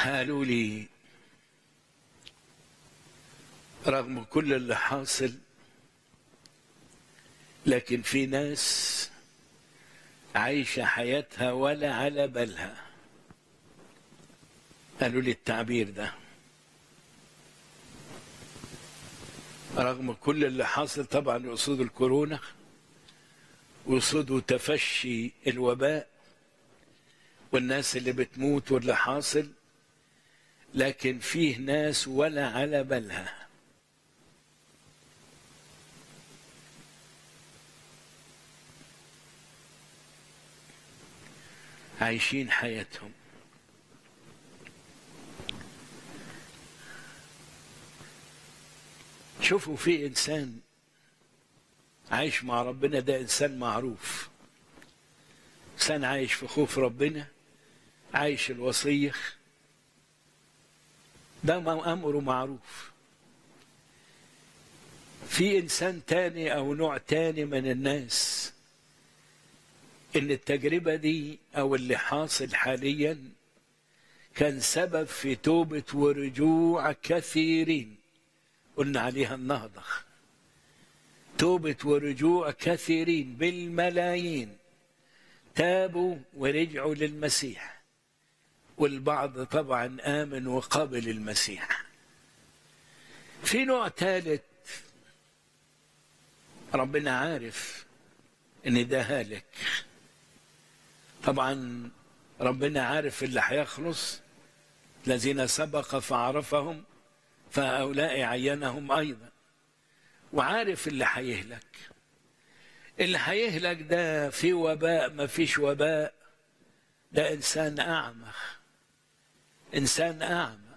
قالوا لي رغم كل اللي حاصل لكن في ناس عايشة حياتها ولا على بالها قالوا لي التعبير ده رغم كل اللي حاصل طبعا يقصدوا الكورونا ويقصدوا تفشي الوباء والناس اللي بتموت واللي حاصل لكن فيه ناس ولا على بالها عايشين حياتهم شوفوا في انسان عايش مع ربنا ده انسان معروف انسان عايش في خوف ربنا عايش الوصيخ ده امره معروف في انسان تاني او نوع تاني من الناس ان التجربه دي او اللي حاصل حاليا كان سبب في توبه ورجوع كثيرين قلنا عليها النهضه توبه ورجوع كثيرين بالملايين تابوا ورجعوا للمسيح والبعض طبعا امن وقبل المسيح في نوع ثالث ربنا عارف ان ده هالك طبعا ربنا عارف اللي هيخلص الذين سبق فعرفهم فهؤلاء عينهم ايضا وعارف اللي هيهلك اللي هيهلك ده في وباء ما فيش وباء ده انسان اعمى انسان اعمى